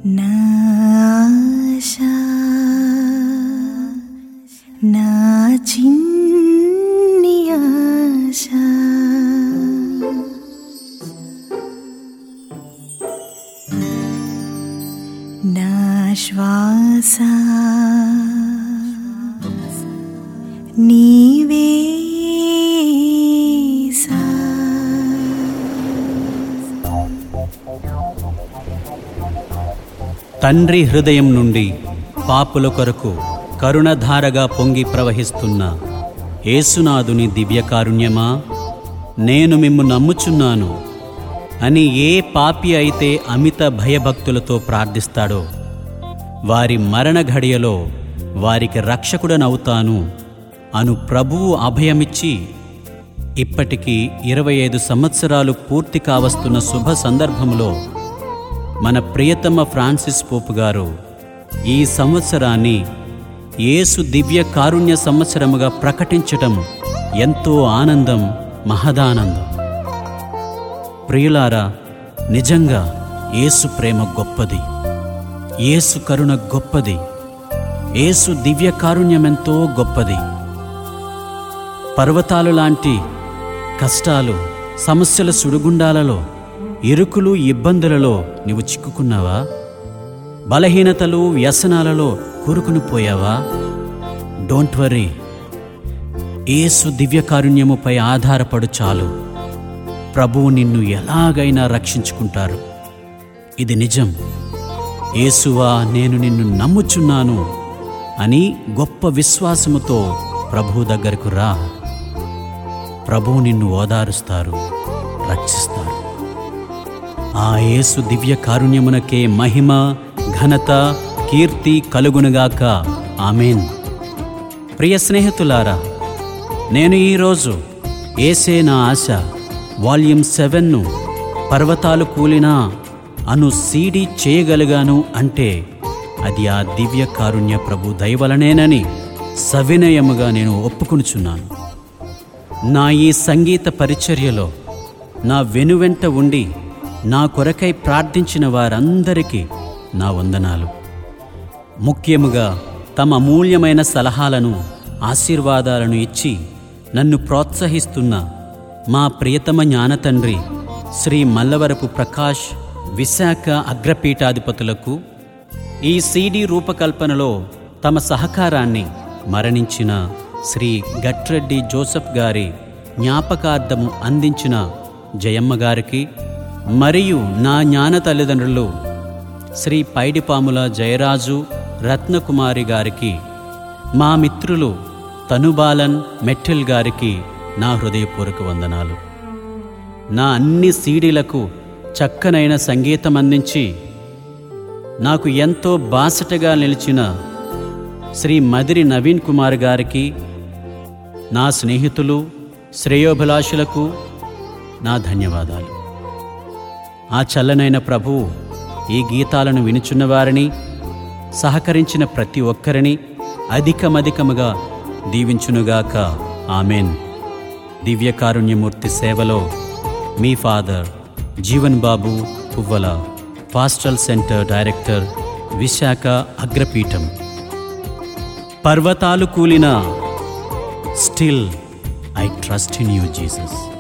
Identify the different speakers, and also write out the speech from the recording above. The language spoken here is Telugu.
Speaker 1: నా ఆశ నా చిన్ని ఆశ నా శ్వాస నీవే సా
Speaker 2: తండ్రి హృదయం నుండి పాపుల కొరకు కరుణధారగా పొంగి ప్రవహిస్తున్న యేసునాథుని దివ్యకారుణ్యమా నేను మిమ్ము నమ్ముచున్నాను అని ఏ పాపి అయితే అమిత భయభక్తులతో ప్రార్థిస్తాడో వారి మరణ ఘడియలో వారికి రక్షకుడనవుతాను అను ప్రభువు అభయమిచ్చి ఇప్పటికీ ఇరవై ఐదు సంవత్సరాలు పూర్తి కావస్తున్న శుభ సందర్భంలో మన ప్రియతమ ఫ్రాన్సిస్ పోపు గారు ఈ సంవత్సరాన్ని యేసు దివ్య కారుణ్య సంవత్సరముగా ప్రకటించటం ఎంతో ఆనందం మహదానందం ప్రియులారా నిజంగా యేసు ప్రేమ గొప్పది యేసు కరుణ గొప్పది యేసు దివ్య కారుణ్యమెంతో గొప్పది పర్వతాలు లాంటి కష్టాలు సమస్యల సుడిగుండాలలో ఇరుకులు ఇబ్బందులలో నీవు చిక్కుకున్నావా బలహీనతలు వ్యసనాలలో కూరుకుని పోయావా డోంట్ వరీ ఏసు దివ్యకారుణ్యముపై ఆధారపడు చాలు ప్రభువు నిన్ను ఎలాగైనా రక్షించుకుంటారు ఇది నిజం యేసువా నేను నిన్ను నమ్ముచున్నాను అని గొప్ప విశ్వాసముతో ప్రభువు దగ్గరకు రా ప్రభువు నిన్ను ఓదారుస్తారు రక్షిస్తారు ఆ యేసు దివ్య కారుణ్యమునకే మహిమ ఘనత కీర్తి కలుగునుగాక ఆమెన్ ప్రియ స్నేహితులారా నేను ఈరోజు ఏసే నా ఆశ వాల్యూమ్ సెవెన్ను పర్వతాలు కూలినా అను సీడీ చేయగలిగాను అంటే అది ఆ దివ్య కారుణ్య ప్రభు దయవలనేనని సవినయముగా నేను ఒప్పుకొనుచున్నాను నా ఈ సంగీత పరిచర్యలో నా వెనువెంట ఉండి నా కొరకై ప్రార్థించిన వారందరికీ నా వందనాలు ముఖ్యముగా తమ అమూల్యమైన సలహాలను ఆశీర్వాదాలను ఇచ్చి నన్ను ప్రోత్సహిస్తున్న మా ప్రియతమ జ్ఞానతండ్రి శ్రీ మల్లవరపు ప్రకాష్ విశాఖ అగ్రపీఠాధిపతులకు ఈ సీడీ రూపకల్పనలో తమ సహకారాన్ని మరణించిన శ్రీ గట్రెడ్డి జోసెఫ్ గారి జ్ఞాపకార్థము అందించిన జయమ్మ గారికి మరియు నా జ్ఞాన తల్లిదండ్రులు శ్రీ పైడిపాముల జయరాజు రత్నకుమారి గారికి మా మిత్రులు తనుబాలన్ మెట్టిల్ గారికి నా హృదయపూర్వక వందనాలు నా అన్ని సీడీలకు చక్కనైన సంగీతం అందించి నాకు ఎంతో బాసటగా నిలిచిన శ్రీ మదిరి నవీన్ కుమార్ గారికి నా స్నేహితులు శ్రేయోభిలాషులకు నా ధన్యవాదాలు ఆ చల్లనైన ప్రభువు ఈ గీతాలను వినుచున్న వారిని సహకరించిన ప్రతి ఒక్కరిని అధికమధికముగా దీవించునుగాక ఆమెన్ దివ్యకారుణ్యమూర్తి సేవలో మీ father Jeevan Babu Puvvala pastoral centre director Visakha అగ్రపీఠం పర్వతాలు కూలిన still I trust in you Jesus